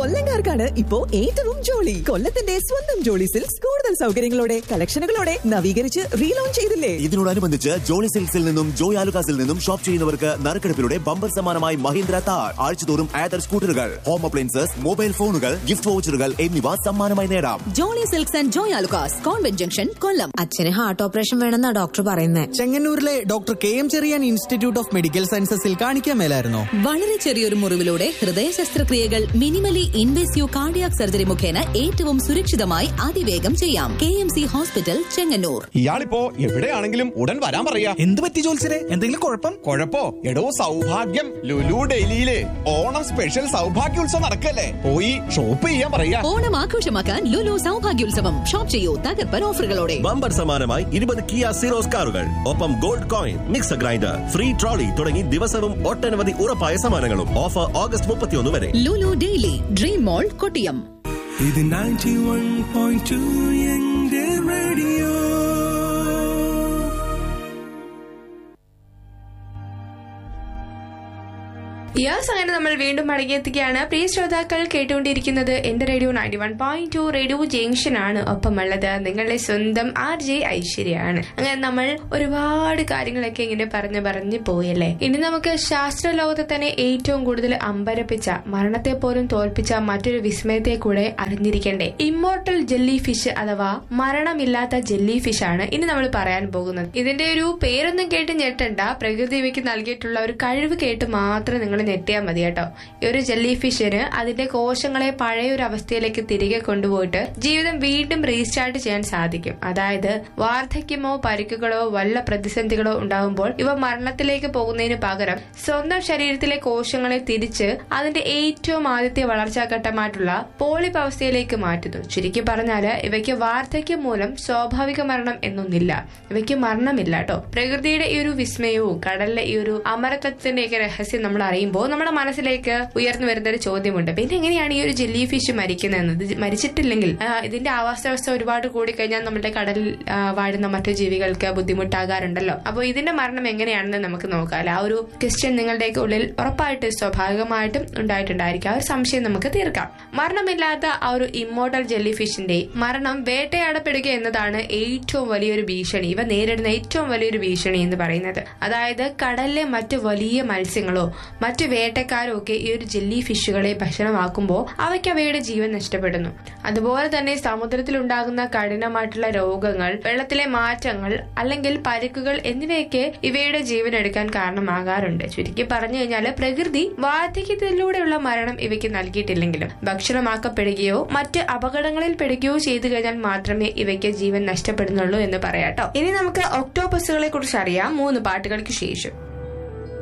കൊല്ലങ്കാർക്കാണ് ഇപ്പോ ഏറ്റവും ജോളി കൊല്ലത്തിന്റെ സ്വന്തം ജോളി സിൽക്സ് കൂടുതൽ സൗകര്യങ്ങളോടെ കളക്ഷനുകളോടെ നവീകരിച്ച് റീലോഞ്ച് ചെയ്തില്ലേ ഇതിനോടനുബന്ധിച്ച് ജോളി സിൽക്സിൽ നിന്നും ജോയ് ആലുകാസിൽ നിന്നും ഷോപ്പ് ചെയ്യുന്നവർക്ക് നറുക്കെടുപ്പിലൂടെ ബമ്പർ സമ്മാനമായി മഹീന്ദ്ര താർ ആഴ്ചതോറും ആദർ സ്കൂട്ടറുകൾ ഹോം അപ്ലയൻസസ് മൊബൈൽ ഫോണുകൾ ഗിഫ്റ്റ് വൗച്ചറുകൾ എന്നിവ സമ്മാനമായി നേടാം Jolly Silks and Joy Alukkas convent junction Kollam അച്ഛന് ഹാർട്ട് ഓപ്പറേഷൻ വേണമെന്നാ ഡോക്ടർ പറയുന്നേ ചെങ്ങന്നൂരിലെ doctor K M Cherian institute of medical സയൻസസിൽ കാണിക്കാൻ മേലായിരുന്നോ വളരെ ചെറിയൊരു മുറിവിലൂടെ ഹൃദയ ശസ്ത്രക്രിയകൾ മിനിമലി ഇൻവേസീവ് കാർഡിയാക് സർജറി മുഖേന ഏറ്റവും സുരക്ഷിതമായി അതിവേഗം ചെയ്യാം K M C hospital Chengannur ഇയാളിപ്പോ എവിടെയാണെങ്കിലും ഉടൻ വരാൻ പറയാ എന്ത് പറ്റി ജോത്സരെ എന്തെങ്കിലും കുഴപ്പം കൊഴപ്പോ എടോ സൗഭാഗ്യം ലുലു ഡൽഹിയില് ഓണം സ്പെഷ്യൽ സൗഭാഗ്യോത്സവം നടക്കല്ലേ പോയി ഷോപ്പ് ചെയ്യാൻ പറയാ ഓണം ആഘോഷമാക്കാൻ ലുലു സൗഭാഗ്യോത്സവം ഷോപ്പ് ചെയ്യൂ തകർപ്പൻ ഓഫറുകളോടെ ബമ്പർ സമ്മാനമായി ഇരുപത് കിയ സീറോസ് കാറുകൾ ഒപ്പം gold coin mixer grinder free trolley തുടങ്ങി ദിവസവും ഒട്ടനവധി ഉറപ്പായ സമ്മാനങ്ങളും ഓഫർ ഓഗസ്റ്റ് മുപ്പത്തിയൊന്ന് വരെ Lulu daily dream mall Kottiyam ഇത് നയൻറ്റി വൺ പോയിന്റ് ടു എന്റെ റേഡിയോ യെസ് അങ്ങനെ നമ്മൾ വീണ്ടും മടങ്ങിയെത്തുകയാണ് പ്രിയ ശ്രോതാക്കൾ കേട്ടുകൊണ്ടിരിക്കുന്നത് എന്റെ radio ninety one point two radio junction ആണ് ഒപ്പമുള്ളത് നിങ്ങളുടെ സ്വന്തം ആർ ജെ ഐശ്വര്യാണ് അങ്ങനെ നമ്മൾ ഒരുപാട് കാര്യങ്ങളൊക്കെ ഇങ്ങനെ പറഞ്ഞു പറഞ്ഞു പോയല്ലേ ഇനി നമുക്ക് ശാസ്ത്ര ലോകത്തെ തന്നെ ഏറ്റവും കൂടുതൽ അമ്പരപ്പിച്ച മരണത്തെ പോലും തോൽപ്പിച്ച മറ്റൊരു വിസ്മയത്തെ കൂടെ അറിഞ്ഞിരിക്കണ്ടേ ഇമ്മോർട്ടൽ ജെല്ലി ഫിഷ് അഥവാ മരണമില്ലാത്ത ജെല്ലി ഫിഷ് ആണ് ഇനി നമ്മൾ പറയാൻ പോകുന്നത് ഇതിന്റെ ഒരു പേരൊന്നും കേട്ട് ഞെട്ടണ്ട പ്രകൃതി ഇവയ്ക്ക് നൽകിയിട്ടുള്ള ഒരു കഴിവ് കേട്ട് മാത്രം നിങ്ങൾ ഞെട്ടിയാൽ മതി കേട്ടോ ഈ ഒരു ജെല്ലി ഫിഷിന് അതിന്റെ കോശങ്ങളെ പഴയ ഒരു അവസ്ഥയിലേക്ക് തിരികെ കൊണ്ടുപോയിട്ട് ജീവിതം വീണ്ടും റീസ്റ്റാർട്ട് ചെയ്യാൻ സാധിക്കും അതായത് വാർദ്ധക്യമോ പരിക്കുകളോ വല്ല പ്രതിസന്ധികളോ ഉണ്ടാകുമ്പോൾ ഇവ മരണത്തിലേക്ക് പോകുന്നതിന് പകരം സ്വന്തം ശരീരത്തിലെ കോശങ്ങളെ തിരിച്ച് അതിന്റെ ഏറ്റവും ആദ്യത്തെ വളർച്ചാ ഘട്ടമായിട്ടുള്ള പോളിപ്പ് അവസ്ഥയിലേക്ക് മാറ്റുന്നു ചുരുക്കി പറഞ്ഞാല് ഇവയ്ക്ക് വാർദ്ധക്യം മൂലം സ്വാഭാവിക മരണം എന്നൊന്നില്ല ഇവയ്ക്ക് മരണമില്ല കേട്ടോ പ്രകൃതിയുടെ ഈ ഒരു വിസ്മയവും കടലിലെ ഈ ഒരു അമരത്വത്തിന്റെയൊക്കെ രഹസ്യം നമ്മൾ അറിയുമ്പോൾ നമ്മുടെ മനസ്സിലേക്ക് ഉയർന്നു വരുന്ന ഒരു ചോദ്യമുണ്ട് പിന്നെ എങ്ങനെയാണ് ഈ ഒരു ജെല്ലി ഫിഷ് മരിക്കുന്നത് ഇത് മരിച്ചിട്ടില്ലെങ്കിൽ ആ, ഇതിന്റെ ആവാസവ്യവസ്ഥ ഒരുപാട് കൂടിക്കഴിഞ്ഞാൽ നമ്മുടെ കടലിൽ ആ, വാഴുന്ന മറ്റു ജീവികൾക്ക് ബുദ്ധിമുട്ടാകാറുണ്ടല്ലോ അപ്പോൾ ഇതിന്റെ മരണം എങ്ങനെയാണെന്ന് നമുക്ക് നോക്കാം അല്ലെ ആ ഒരു ക്വസ്റ്റ്യൻ നിങ്ങളുടെയൊക്കെ ഉള്ളിൽ ഉറപ്പായിട്ട് സ്വാഭാവികമായിട്ടും ഉണ്ടായിട്ടുണ്ടായിരിക്കും ആ ഒരു സംശയം നമുക്ക് തീർക്കാം മരണമില്ലാത്ത ആ ഒരു ഇമ്മോർട്ടൽ ജെല്ലി ഫിഷിന്റെ മരണം വേട്ടയാടപ്പെടുക എന്നതാണ് ഏറ്റവും വലിയൊരു ഭീഷണി ഇവ നേരിടുന്ന ഏറ്റവും വലിയൊരു ഭീഷണി എന്ന് പറയുന്നത് അതായത് കടലിലെ മറ്റു വലിയ മത്സ്യങ്ങളോ മറ്റു വേട്ടക്കാരോ ഒക്കെ ഈ ഒരു ജെല്ലി ഫിഷുകളെ ഭക്ഷണമാക്കുമ്പോൾ അവയ്ക്ക് അവയുടെ ജീവൻ നഷ്ടപ്പെടുന്നു അതുപോലെ തന്നെ സമുദ്രത്തിൽ ഉണ്ടാകുന്ന കഠിനമായിട്ടുള്ള രോഗങ്ങൾ വെള്ളത്തിലെ മാറ്റങ്ങൾ അല്ലെങ്കിൽ പരിക്കുകൾ എന്നിവയൊക്കെ ഇവയുടെ ജീവൻ എടുക്കാൻ കാരണമാകാറുണ്ട് ചുരുക്കി പറഞ്ഞു കഴിഞ്ഞാൽ പ്രകൃതി വാർദ്ധക്യത്തിലൂടെയുള്ള മരണം ഇവയ്ക്ക് നൽകിയിട്ടില്ലെങ്കിലും ഭക്ഷണമാക്കപ്പെടുകയോ മറ്റ് അപകടങ്ങളിൽ പെടുകയോ ചെയ്തു കഴിഞ്ഞാൽ മാത്രമേ ഇവയ്ക്ക് ജീവൻ നഷ്ടപ്പെടുന്നുള്ളൂ എന്ന് പറയാട്ടോ ഇനി നമുക്ക് ഒക്ടോപസുകളെ കുറിച്ച് അറിയാം മൂന്ന് പാട്ടുകൾക്ക് ശേഷം